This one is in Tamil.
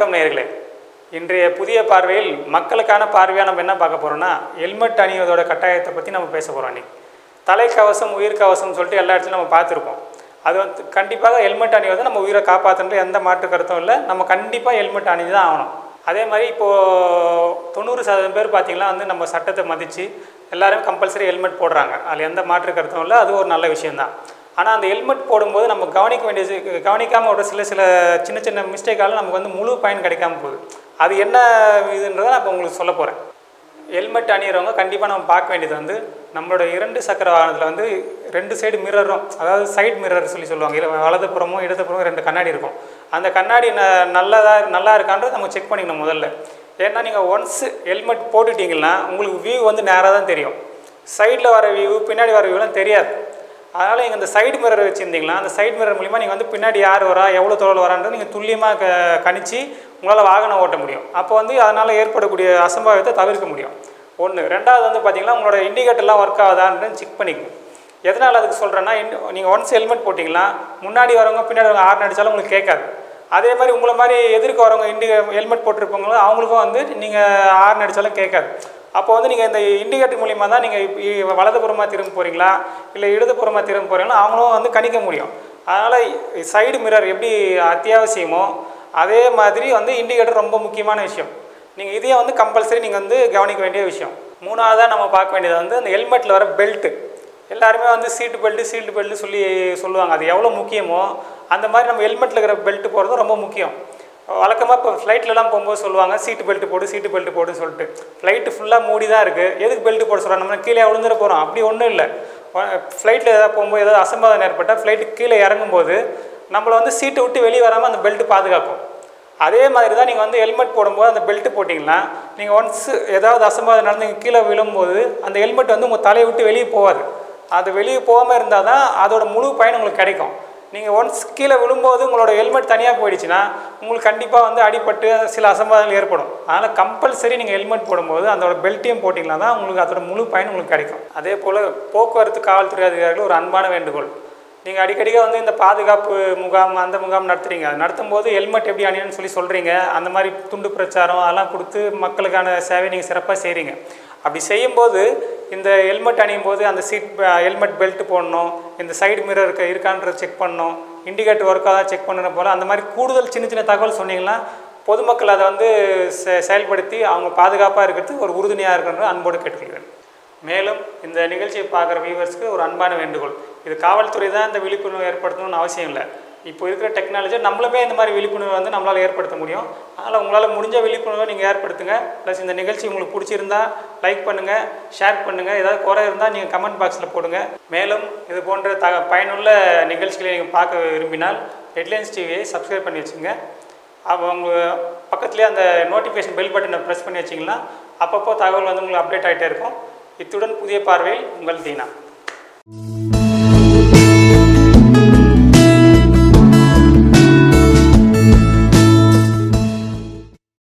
வணக்கம் நேயர்களே இன்றைய புதிய பார்வையில் மக்களுக்கான பார்வையாக நம்ம என்ன பார்க்க போகிறோம்னா ஹெல்மெட் அணிவதோட கட்டாயத்தை பற்றி நம்ம பேச போகிறோம் இன்னைக்கு தலைக்கவசம் உயிர்க்கவசம் சொல்லிட்டு எல்லா இடத்துலையும் நம்ம பார்த்துருப்போம் அது வந்து கண்டிப்பாக ஹெல்மெட் அணிவது நம்ம உயிரை காப்பாற்றுன்ற எந்த மாற்று கருத்தும் இல்லை நம்ம கண்டிப்பாக ஹெல்மெட் அணிஞ்சு தான் ஆகணும் அதே மாதிரி இப்போது தொண்ணூறு சதவீதம் பேர் பார்த்திங்கன்னா வந்து நம்ம சட்டத்தை மதித்து எல்லாரும் கம்பல்சரி ஹெல்மெட் போடுறாங்க அதில் எந்த மாற்று கருத்தும் இல்லை அது ஒரு நல்ல விஷயம்தான் ஆனால் அந்த ஹெல்மெட் போடும்போது நம்ம கவனிக்க வேண்டியது கவனிக்காமல் ஒரு சில சில சின்ன சின்ன மிஸ்டேக்கால நமக்கு வந்து முழு பயன் கிடைக்காம போகுது அது என்ன இதுன்றதை நான் இப்போ உங்களுக்கு சொல்ல போகிறேன் ஹெல்மெட் அணியிறவங்க கண்டிப்பாக நம்ம பார்க்க வேண்டியது வந்து நம்மளோட இரண்டு சக்கர வாகனத்தில் வந்து ரெண்டு சைடு மிரரும் அதாவது சைடு மிரர் சொல்லி சொல்லுவாங்க இல்லை வலதுபுறமும் இடதுபுறமும் ரெண்டு கண்ணாடி இருக்கும் அந்த கண்ணாடி ந நல்லதா நல்லா இருக்கான்றது நம்ம செக் பண்ணிக்கணும் முதல்ல ஏன்னா நீங்கள் ஒன்ஸ் ஹெல்மெட் போட்டுட்டீங்கன்னா உங்களுக்கு வியூ வந்து நேராக தான் தெரியும் சைடில் வர வியூ பின்னாடி வர வியூலாம் தெரியாது அதனால் நீங்கள் இந்த சைடு மிரர் வச்சுருந்தீங்களா அந்த சைடு மிரர் மூலிமா நீங்கள் வந்து பின்னாடி யார் வரா எவ்வளோ தொலைவில் வரான்றது நீங்கள் துல்லியமாக க கணிச்சு உங்களால் வாகனம் ஓட்ட முடியும் அப்போ வந்து அதனால் ஏற்படக்கூடிய அசம்பாவிதத்தை தவிர்க்க முடியும் ஒன்று ரெண்டாவது வந்து பார்த்தீங்கன்னா உங்களோட இண்டிகேட்டர்லாம் ஒர்க் ஆகுதான்னு செக் பண்ணிக்கணும் எதனால் அதுக்கு சொல்கிறேன்னா நீங்கள் ஒன்ஸ் ஹெல்மெட் போட்டிங்கன்னா முன்னாடி வரவங்க பின்னாடி வரவங்க ஆர்ன் அடித்தாலும் உங்களுக்கு கேட்காது அதே மாதிரி உங்களை மாதிரி எதிர்க்க வரவங்க இண்டி ஹெல்மெட் போட்டிருப்பவங்களும் அவங்களுக்கும் வந்து நீங்கள் ஆர்ன் அடித்தாலும் கேட்காது அப்போ வந்து நீங்கள் இந்த இண்டிகேட்டர் மூலிமா தான் நீங்கள் வலதுபுறமாக திரும்ப போகிறீங்களா இல்லை இடதுபுறமாக திரும்ப போகிறீங்களா அவங்களும் வந்து கணிக்க முடியும் அதனால் சைடு மிரர் எப்படி அத்தியாவசியமோ அதே மாதிரி வந்து இண்டிகேட்டர் ரொம்ப முக்கியமான விஷயம் நீங்கள் இதையே வந்து கம்பல்சரி நீங்கள் வந்து கவனிக்க வேண்டிய விஷயம் மூணாவதாக நம்ம பார்க்க வேண்டியது வந்து அந்த ஹெல்மெட்டில் வர பெல்ட்டு எல்லாருமே வந்து சீட்டு பெல்ட்டு சீட்டு பெல்ட்டு சொல்லி சொல்லுவாங்க அது எவ்வளோ முக்கியமோ அந்த மாதிரி நம்ம ஹெல்மெட்டில் இருக்கிற பெல்ட்டு போடுறது ரொம்ப முக்கியம் வழக்கமாக இப்போ ஃப்ளைட்லலாம் போகும்போது சொல்லுவாங்க சீட்டு பெல்ட் போடு சீட்டு பெல்ட் போடுன்னு சொல்லிட்டு ஃப்ளைட்டு ஃபுல்லாக மூடி தான் இருக்குது எதுக்கு பெல்ட் போட சொல்கிறாங்க நம்ம கீழே விழுந்துட போகிறோம் அப்படி ஒன்றும் இல்லை ஃப்ளைட்டில் ஏதாவது போகும்போது ஏதாவது அசம்பாதம் ஏற்பட்டால் ஃப்ளைட்டு கீழே இறங்கும்போது நம்மளை வந்து சீட்டை விட்டு வெளியே வராமல் அந்த பெல்ட் பாதுகாக்கும் அதே மாதிரி தான் நீங்கள் வந்து ஹெல்மெட் போடும்போது அந்த பெல்ட் போட்டிங்கன்னா நீங்கள் ஒன்ஸ் ஏதாவது அசம்பாதம் நடந்து நீங்கள் கீழே விழும்போது அந்த ஹெல்மெட் வந்து உங்கள் தலையை விட்டு வெளியே போகாது அது வெளியே போகாமல் இருந்தால் தான் அதோட முழு பயன் உங்களுக்கு கிடைக்கும் நீங்கள் ஒன்ஸ் கீழே விழும்போது உங்களோட ஹெல்மெட் தனியாக போயிடுச்சுன்னா உங்களுக்கு கண்டிப்பாக வந்து அடிபட்டு சில அசம்பாதங்கள் ஏற்படும் அதனால் கம்பல்சரி நீங்கள் ஹெல்மெட் போடும்போது அதோட பெல்ட்டையும் போட்டிங்கன்னா தான் உங்களுக்கு அதோட முழு பயன் உங்களுக்கு கிடைக்கும் அதே போல் போக்குவரத்து காவல்துறை அதிகாரிகள் ஒரு அன்பான வேண்டுகோள் நீங்கள் அடிக்கடிக்க வந்து இந்த பாதுகாப்பு முகாம் அந்த முகாம் நடத்துகிறீங்க நடத்தும் போது ஹெல்மெட் எப்படி அணியணும்னு சொல்லி சொல்கிறீங்க அந்த மாதிரி துண்டு பிரச்சாரம் அதெல்லாம் கொடுத்து மக்களுக்கான சேவை நீங்கள் சிறப்பாக செய்கிறீங்க அப்படி செய்யும்போது இந்த ஹெல்மெட் அணியும் போது அந்த சீட் ஹெல்மெட் பெல்ட் போடணும் இந்த சைடு மிரர் இருக்க இருக்கான்றதை செக் பண்ணணும் இண்டிகேட்டர் ஒர்க்காக தான் செக் பண்ணணும் போல் அந்த மாதிரி கூடுதல் சின்ன சின்ன தகவல் சொன்னீங்கன்னா பொதுமக்கள் அதை வந்து செ- செயல்படுத்தி அவங்க பாதுகாப்பாக இருக்கிறதுக்கு ஒரு உறுதுணையாக இருக்கின்ற அன்போடு கேட்டுக்கொள்கிறேன் மேலும் இந்த நிகழ்ச்சியை பார்க்குற வியூவர்ஸ்க்கு ஒரு அன்பான வேண்டுகோள் இது காவல்துறை தான் இந்த விழிப்புணர்வு ஏற்படுத்தணும்னு அவசியம் இல்லை இப்போ இருக்கிற டெக்னாலஜி நம்மளுமே இந்த மாதிரி விழிப்புணர்வு வந்து நம்மளால் ஏற்படுத்த முடியும் அதனால் உங்களால் முடிஞ்ச விழிப்புணர்வை நீங்கள் ஏற்படுத்துங்க ப்ளஸ் இந்த நிகழ்ச்சி உங்களுக்கு பிடிச்சிருந்தா லைக் பண்ணுங்கள் ஷேர் பண்ணுங்கள் ஏதாவது குறை இருந்தால் நீங்கள் கமெண்ட் பாக்ஸில் போடுங்க மேலும் இது போன்ற த பயனுள்ள நிகழ்ச்சிகளை நீங்கள் பார்க்க விரும்பினால் ஹெட்லைன்ஸ் டிவியை சப்ஸ்கிரைப் பண்ணி வச்சுங்க அவங்க பக்கத்துலேயே அந்த நோட்டிஃபிகேஷன் பெல் பட்டனை ப்ரெஸ் பண்ணி வச்சிங்கன்னா அப்பப்போ தகவல் வந்து உங்களுக்கு அப்டேட் ஆகிட்டே இருக்கும் இத்துடன் புதிய பார்வையில் உங்கள் தீனா